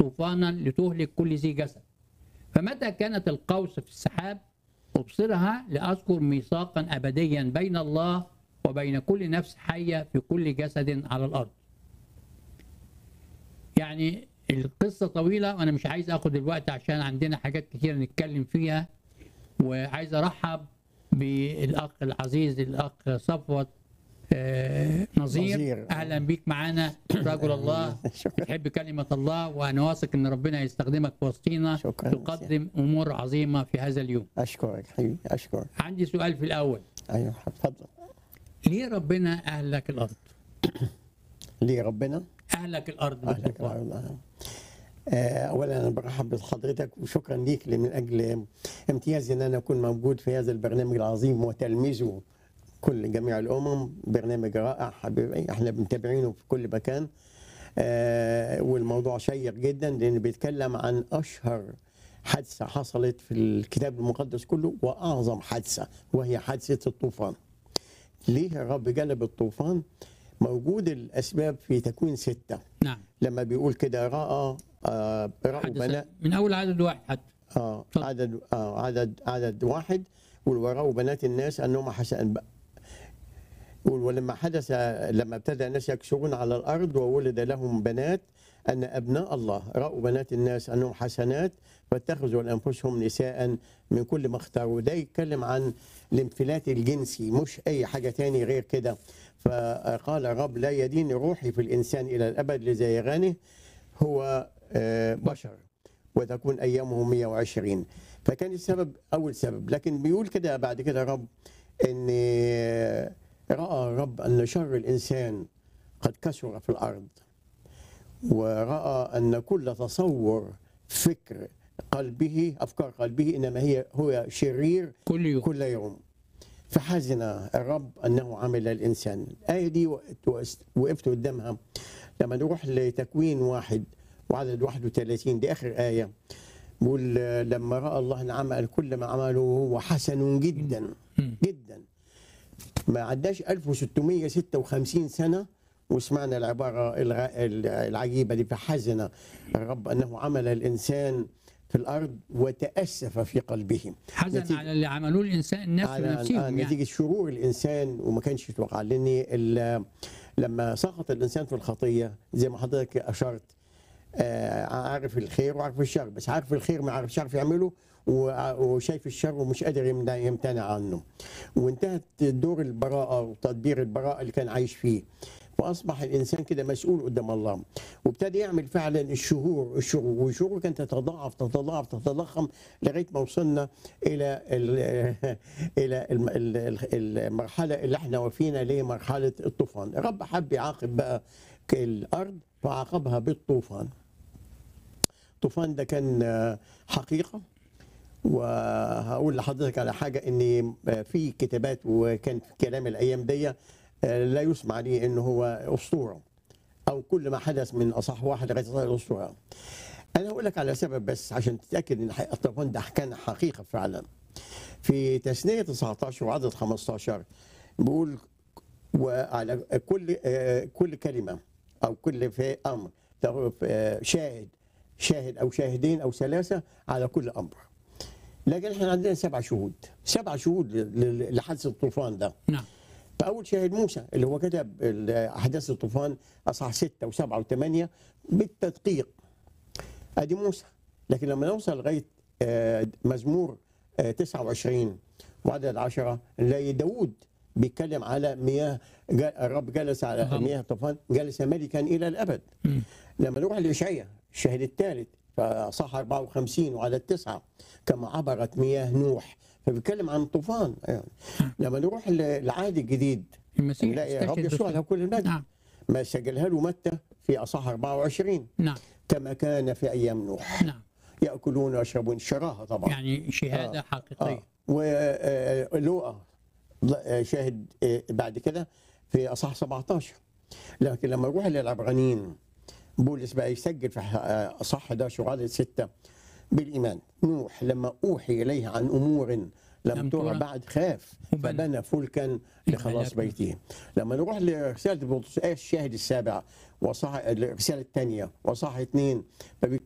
طوفانا لتهلك كل ذي جسد فمتى كانت القوس في السحاب أبصرها لأذكر ميثاقا أبديا بين الله وبين كل نفس حية في كل جسد على الأرض يعني القصة طويلة وأنا مش عايز أخد الوقت عشان عندنا حاجات كتير نتكلم فيها وعايز أرحب بالأخ العزيز الأخ صفوت آه، نظير نظير. أهلا بيك معانا رجل الله شكرا بتحب كلمة الله وأنا واثق إن ربنا يستخدمك في وسطينا شكرا تقدم أمور عظيمة في هذا اليوم اشكرك حبيبي اشكرك عندي سؤال في الأول ايوه اتفضل ليه ربنا أهلك الأرض؟ ليه ربنا أهلك الأرض اهلك بالطوفان الله. آه، اولا انا برحب بحضرتك وشكرا ليك من اجل امتيازي ان انا اكون موجود في هذا البرنامج العظيم وتلميذه كل جميع الامم برنامج رائع حبيبي احنا بنتابعينه في كل مكان آه، والموضوع شيق جدا لان بيتكلم عن اشهر حادثه حصلت في الكتاب المقدس كله واعظم حادثه وهي حادثه الطوفان ليه الرب جلب الطوفان موجود الاسباب في تكوين سته نعم لما بيقول كده راى آه راوا حدث بنات من أول عدد واحد حتى آه اتفضل. عدد آه عدد عدد واحد وراوا بنات الناس انهم حسن يقول ولما حدث لما ابتدى الناس يكسرون على الارض وولد لهم بنات ان ابناء الله راوا بنات الناس انهم حسنات فاتخذوا لانفسهم نساء من كل ما اختاروا ده يتكلم عن الانفلات الجنسي مش اي حاجه تاني غير كده فقال الرب لا يدين روحي في الانسان الى الابد لزيغانه هو آه، بشر وتكون ايامه 120 فكان السبب اول سبب لكن بيقول كده بعد كده رب ان راى الرب ان شر الانسان قد كثر في الارض وراى ان كل تصور فكر قلبه افكار قلبه انما هي هو شرير كل يوم كل يوم فحزن الرب انه عمل الانسان الايه دي وقت- وقفت قدامها لما نروح لتكوين واحد وعدد 31 دي اخر ايه بيقول آه، لما راى الله ان عمل كل ما عمله هو حسن جدا مم. جدا ما عداش 1656 سنه وسمعنا العباره الغ- العجيبه دي فحزن الرب انه عمل الانسان في الارض وتاسف في قلبه حزن نتيجة- على اللي عملوه الإنسان الناس على نفسهم آه يعني نتيجه شرور الانسان وما كانش يتوقع لان ال- لما سقط الانسان في الخطيه زي ما حضرتك اشرت آه، عارف الخير وعارف الشر بس عارف الخير ما عارفش عارف يعمله وع- وشايف الشر ومش قادر يمنع- يمتنع عنه وانتهت دور البراءه وتدبير البراءه اللي كان عايش فيه واصبح الانسان كده مسؤول قدام الله وابتدى يعمل فعلا الشهور الشهور والشهور كانت تتضاعف تتضاعف تتضخم لغايه ما وصلنا الى ال- الى الم- ال- ال- المرحله اللي احنا واقفين عليه مرحله الطوفان الرب حب يعاقب بقى الارض فعاقبها بالطوفان الطوفان ده كان آه، حقيقه وهقول لحضرتك على حاجه ان في كتابات وكان في كلام الايام دي آه، لا يسمع لي انه هو اسطوره او كل ما حدث من اصح واحد لغايه صار الاسطوره انا اقول لك على سبب بس عشان تتاكد ان الحقيقة الطوفان ده كان حقيقه فعلا في تثنيه 19 وعدد 15 بيقول وعلى كل آه، كل كلمه او كل في امر تعرف، آه، شاهد شاهد او شاهدين او ثلاثه على كل امر لكن احنا عندنا سبع شهود سبع شهود ل- ل- لحادث الطوفان ده نعم فاول شاهد موسى اللي هو كتب ال- احداث الطوفان اصحاح 6 و7 و8 بالتدقيق ادي موسى لكن لما نوصل لغايه آه، مزمور آه، 29 وعدد 10 نلاقي داوود بيتكلم على مياه جا- الرب جلس على نعم. مياه الطوفان جلس ملكا الى الابد مم. لما نروح لإشعياء الشاهد الثالث فصح 54 وعلى التسعة كما عبرت مياه نوح فبيتكلم عن طوفان يعني. لما نروح للعهد الجديد المسيح نلاقي رب استشهد يسوع بس- له كل المجد نعم ما سجلها له متى في اصح 24 نعم كما كان في ايام نوح نعم ياكلون ويشربون شراهه طبعا يعني شهادة حقيقية ولوقا شاهد آه، بعد كده في اصح 17 لكن لما نروح للعبرانيين بولس بقى يسجل في آه، اصح 11 وعدد 6 بالايمان نوح لما اوحي اليه عن امور لم لم ترى ترى. بعد خاف وبنى. فبنى فلكا لخلاص لهلاك بيته لما نروح لرساله بطرس آية الشاهد السابع وصح الرساله الثانيه وصح اثنين